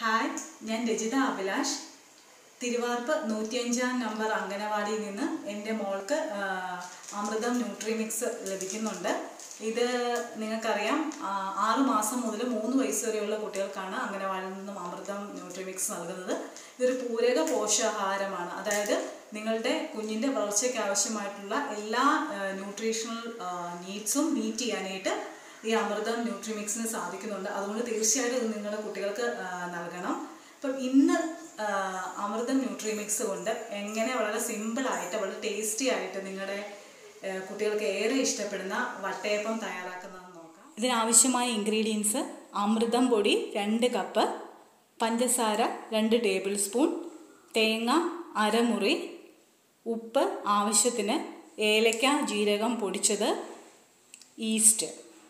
hi ഞാൻ രജിത അഭിലാഷ് തിരുവാർപ്പ് നൂറ്റിയഞ്ചാം number അംഗനവാടിയിൽ നിന്ന് എൻ്റെ മോൾക്ക് ആ, അമൃതം ന്യൂട്രിമിക്സ് ലഭിക്കുന്നുണ്ട് ഇത് നിങ്ങൾക്കറിയാം ആ, ആറ് മാസം മുതൽ മൂന്ന് വയസ്സ് വരെയുള്ള കുട്ടികൾക്കാണ് അംഗനവാടിയിൽ നിന്നും അമൃതം ന്യൂട്രിമിക്സ് നൽകുന്നത് ഇതൊരു പൂരക പോഷകാഹാരമാണ് അതായത് നിങ്ങളുടെ കുഞ്ഞിൻ്റെ വളർച്ചയ്ക്ക് ആവശ്യമായിട്ടുള്ള എല്ലാ ന്യൂട്രീഷണൽ നീഡ്സും മീറ്റ് ചെയ്യാനായിട്ട് ഈ അമൃതം ന്യൂട്രിമിക്സിന് സാധിക്കുന്നുണ്ട് അതുകൊണ്ട് തീർച്ചയായിട്ടും ഇത് നിങ്ങളുടെ കുട്ടികൾക്ക് ആ, നൽകണം അപ്പം ഇന്ന് ആ, അമൃതം ന്യൂട്രിമിക്സ് കൊണ്ട് എങ്ങനെ വളരെ സിമ്പിളായിട്ട് വളരെ ടേസ്റ്റി ആയിട്ട് നിങ്ങളുടെ ആ, കുട്ടികൾക്ക് ഏറെ ഇഷ്ടപ്പെടുന്ന വട്ടയപ്പം തയ്യാറാക്കുന്നതെന്ന് നോക്കാം ഇതിനാവശ്യമായ ഇൻഗ്രീഡിയൻസ് അമൃതം പൊടി രണ്ട് കപ്പ് പഞ്ചസാര രണ്ട് ടേബിൾ സ്പൂൺ തേങ്ങ അരമുറി ഉപ്പ് ആവശ്യത്തിന് ഏലക്ക ജീരകം പൊടിച്ചത് ഈസ്റ്റ്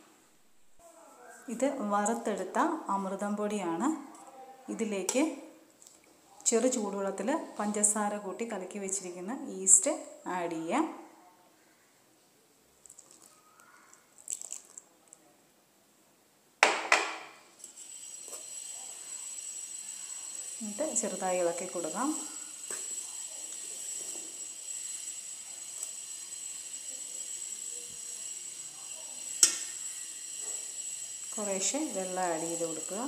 ഇത് വറുത്തെടുത്ത അമൃതം പൊടിയാണ് ഇതിലേക്ക് ചെറു ചൂടുവെള്ളത്തിൽ പഞ്ചസാര കൂട്ടി കലക്കി വെച്ചിരിക്കുന്ന ഈസ്റ്റ് ആഡ് ചെയ്യാം എന്നിട്ട് ചെറുതായി ഇളക്കി കൊടുക്കാം കുറേശ്ശെ വെള്ളം ആഡ് ചെയ്ത് കൊടുക്കുക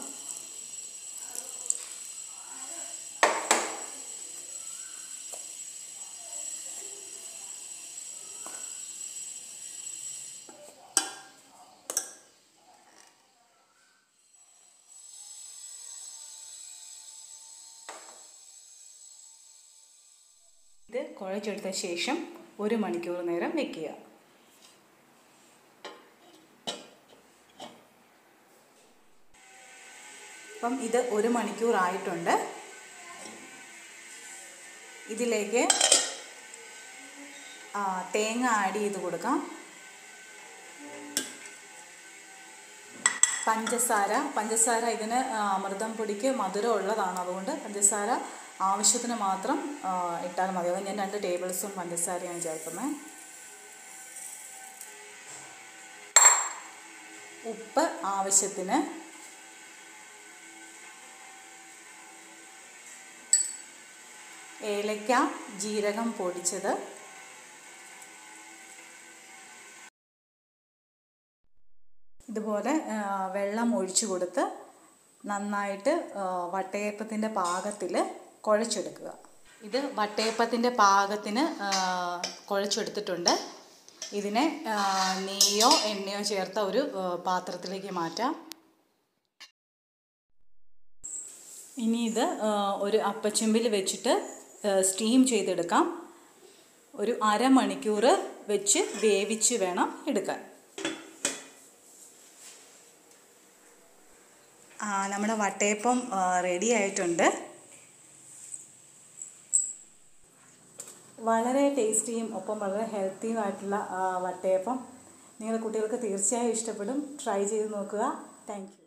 ഇത് കുഴച്ചെടുത്ത ശേഷം ഒരു മണിക്കൂർ നേരം വെക്കുക അപ്പം ഇത് ഒരു മണിക്കൂർ ആയിട്ടുണ്ട് ഇതിലേക്ക് ആ, തേങ്ങ ആഡ് ചെയ്ത് കൊടുക്കാം പഞ്ചസാര പഞ്ചസാര ഇതിന് ആ, അമൃതം പൊടിക്ക് മധുരം ഉള്ളതാണ് അതുകൊണ്ട് പഞ്ചസാര ആവശ്യത്തിന് മാത്രം ആ, ഇട്ടാൽ മതി അത് ഞാൻ രണ്ട് ടേബിൾ സ്പൂൺ പഞ്ചസാരയാണ് ചേർക്കുന്നത് ഉപ്പ് ആവശ്യത്തിന് ഏലക്ക ജീരകം പൊടിച്ചത് ഇതുപോലെ ആ, വെള്ളം ഒഴിച്ചു കൊടുത്ത് നന്നായിട്ട് ആ, വട്ടയപ്പത്തിൻ്റെ പാകത്തിൽ കുഴച്ചെടുക്കുക ഇത് വട്ടയപ്പത്തിൻ്റെ പാകത്തിന് ആ, കുഴച്ചെടുത്തിട്ടുണ്ട് ഇതിനെ ആ, നെയ്യോ എണ്ണയോ ചേർത്ത ഒരു ആ, പാത്രത്തിലേക്ക് മാറ്റാം ഇനി ഇത് ആ, ഒരു അപ്പച്ചെമ്പിൽ വെച്ചിട്ട് സ്റ്റീം ചെയ്തെടുക്കാം ഒരു അരമണിക്കൂർ വെച്ച് വേവിച്ച് വേണം എടുക്കാൻ ആ, നമ്മുടെ വട്ടയപ്പം റെഡി ആയിട്ടുണ്ട് വളരെ ടേസ്റ്റിയും ഒപ്പം വളരെ ഹെൽത്തിയും ആയിട്ടുള്ള ആ, വട്ടയപ്പം നിങ്ങളുടെ കുട്ടികൾക്ക് തീർച്ചയായും ഇഷ്ടപ്പെടും ട്രൈ ചെയ്ത് നോക്കുക താങ്ക് യു